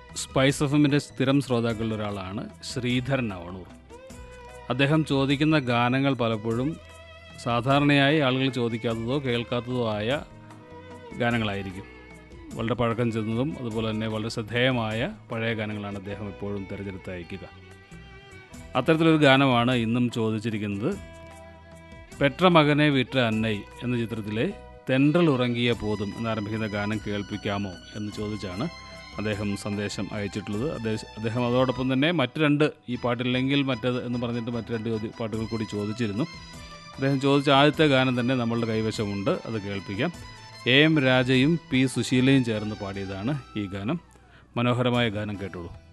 spice F എമ്മിൻ്റെ സ്ഥിരം ശ്രോതാക്കളിൽ ഒരാളാണ് ശ്രീധരൻ അവണൂർ അദ്ദേഹം ചോദിക്കുന്ന ഗാനങ്ങൾ പലപ്പോഴും സാധാരണയായി ആളുകൾ ചോദിക്കാത്തതോ കേൾക്കാത്തതോ ആയ ഗാനങ്ങളായിരിക്കും വളരെ പഴക്കം ചെന്നതും അതുപോലെ തന്നെ വളരെ ശ്രദ്ധേയമായ പഴയ ഗാനങ്ങളാണ് അദ്ദേഹം എപ്പോഴും തിരഞ്ഞെടുത്ത് അയക്കുക അത്തരത്തിലൊരു ഗാനമാണ് ഇന്നും ചോദിച്ചിരിക്കുന്നത് പെട്ര മകനെ വിട്ട അന്നൈ എന്ന ചിത്രത്തിലെ തെണ്ടൽ ഉറങ്ങിയ പോതും എന്നാരംഭിക്കുന്ന ഗാനം കേൾപ്പിക്കാമോ എന്ന് ചോദിച്ചാണ് അദ്ദേഹം സന്ദേശം അയച്ചിട്ടുള്ളത് അദ്ദേഹം അദ്ദേഹം അതോടൊപ്പം തന്നെ മറ്റ് രണ്ട് ഈ പാട്ടില്ലെങ്കിൽ മറ്റത് എന്ന് പറഞ്ഞിട്ട് മറ്റ് രണ്ട് ചോദ്യ- പാട്ടുകൾ കൂടി ചോദിച്ചിരുന്നു അദ്ദേഹം ചോദിച്ച ആദ്യത്തെ ഗാനം തന്നെ നമ്മളുടെ കൈവശമുണ്ട് അത് കേൾപ്പിക്കാം എ എം രാജയും പി സുശീലയും ചേർന്ന് പാടിയതാണ് ഈ ഗാനം മനോഹരമായ ഗാനം കേട്ടോളൂ